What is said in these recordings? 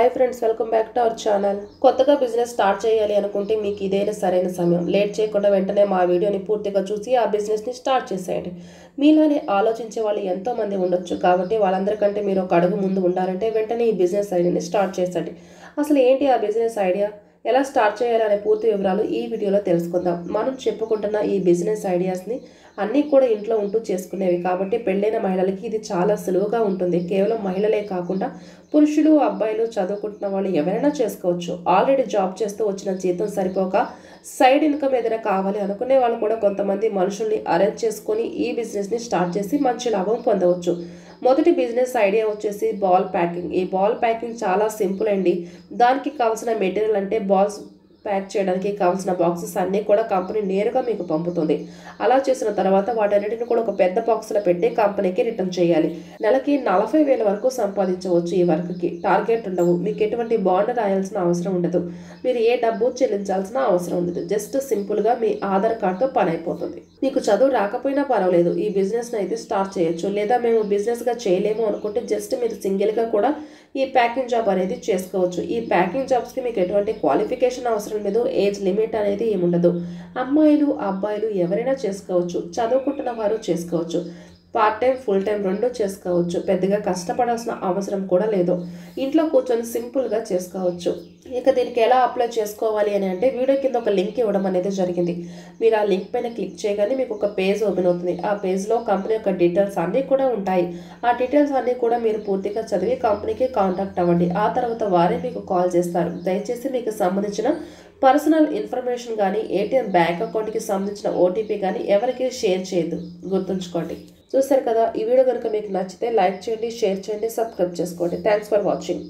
hi friends welcome back to our channel కొత్తగా business start చేయాలి అనుకుంటే మీకు ఇదేనా సరైన సమయం లేట్ చేయకుండా వెంటనే మా వీడియోని పూర్తిగా చూసి ఆ బిజినెస్ని స్టార్ట్ చేసేయండి మీలానే ఆలోచించే వాళ్ళు ఎంతో మంది ఉండొచ్చు కాబట్టి వాళ్ళందరికంటే మీరు ఒక అడుగు ముందు ఉండాలంటే వెంటనే ఈ బిజినెస్ ఐడియాని స్టార్ట్ చేసండి అసలు ఏంటి ఆ బిజినెస్ ఐడియా ఎలా స్టార్ట్ చేయాలనే పూర్తి వివరాలు ఈ వీడియోలో తెలుసుకుందాం మనం చెప్పుకుంటున్న ఈ బిజినెస్ ఐడియాస్ని అన్నీ కూడా ఇంట్లో ఉంటూ చేసుకునేవి కాబట్టి పెళ్ళైన మహిళలకి ఇది చాలా సులువుగా ఉంటుంది కేవలం మహిళలే కాకుండా పురుషులు అబ్బాయిలు చదువుకుంటున్న వాళ్ళు ఎవరైనా చేసుకోవచ్చు ఆల్రెడీ జాబ్ చేస్తూ వచ్చిన జీతం సరిపోక సైడ్ ఇన్కమ్ ఏదైనా కావాలి అనుకునే వాళ్ళు కూడా కొంతమంది మనుషుల్ని అరేంజ్ చేసుకొని ఈ బిజినెస్ని స్టార్ట్ చేసి మంచి లాభం పొందవచ్చు మొదటి బిజినెస్ ఐడియా వచ్చేసి బాల్ ప్యాకింగ్ ఈ బాల్ ప్యాకింగ్ చాలా సింపుల్ అండి దానికి కావాల్సిన మెటీరియల్ అంటే బాల్స్ ప్యాక్ చేయడానికి కావాల్సిన బాక్సెస్ అన్నీ కూడా కంపెనీ నేరుగా మీకు పంపుతుంది అలా చేసిన తర్వాత వాటన్నిటిని కూడా ఒక పెద్ద బాక్స్లో పెట్టి కంపెనీకి రిటర్న్ చేయాలి నెలకి నలభై వేల వరకు సంపాదించవచ్చు ఈ వర్క్కి టార్గెట్ ఉండవు మీకు ఎటువంటి బాండ్ రాయాల్సిన అవసరం ఉండదు మీరు ఏ డబ్బు చెల్లించాల్సిన అవసరం ఉండదు జస్ట్ సింపుల్గా మీ ఆధార్ కార్డ్తో పని అయిపోతుంది మీకు చదువు రాకపోయినా పర్వాలేదు ఈ బిజినెస్ని అయితే స్టార్ట్ చేయొచ్చు లేదా మేము బిజినెస్గా చేయలేము అనుకుంటే జస్ట్ మీరు సింగిల్గా కూడా ఈ ప్యాకింగ్ జాబ్ అనేది చేసుకోవచ్చు ఈ ప్యాకింగ్ జాబ్స్కి మీకు ఎటువంటి క్వాలిఫికేషన్ అవసరం లేదు ఏజ్ లిమిట్ అనేది ఏముండదు అమ్మాయిలు అబ్బాయిలు ఎవరైనా చేసుకోవచ్చు చదువుకుంటున్న వారు చేసుకోవచ్చు పార్ట్ టైం ఫుల్ టైం రెండు చేసుకోవచ్చు పెద్దగా కష్టపడాల్సిన అవసరం కూడా లేదు ఇంట్లో కూర్చొని సింపుల్గా చేసుకోవచ్చు ఇక దీనికి ఎలా అప్లై చేసుకోవాలి అని అంటే వీడియో కింద ఒక లింక్ ఇవ్వడం అనేది జరిగింది మీరు ఆ లింక్ పైన క్లిక్ చేయగానే మీకు ఒక పేజ్ ఓపెన్ అవుతుంది ఆ పేజ్లో కంపెనీ యొక్క డీటెయిల్స్ అన్నీ కూడా ఉంటాయి ఆ డీటెయిల్స్ అన్నీ కూడా మీరు పూర్తిగా చదివి కంపెనీకి కాంటాక్ట్ అవ్వండి ఆ తర్వాత వారే మీకు కాల్ చేస్తారు దయచేసి మీకు సంబంధించిన పర్సనల్ ఇన్ఫర్మేషన్ కానీ ఏటీఎం బ్యాంక్ అకౌంట్కి సంబంధించిన ఓటీపీ కానీ ఎవరికి షేర్ చేయొద్దు గుర్తుంచుకోండి చూస్తారు కదా ఈ వీడియో కనుక మీకు నచ్చితే లైక్ చేయండి షేర్ చేయండి సబ్స్క్రైబ్ చేసుకోండి థ్యాంక్స్ ఫర్ వాచింగ్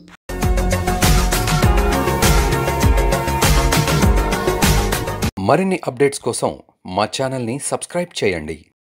మరిన్ని అప్డేట్స్ కోసం మా ఛానల్ని సబ్స్క్రైబ్ చేయండి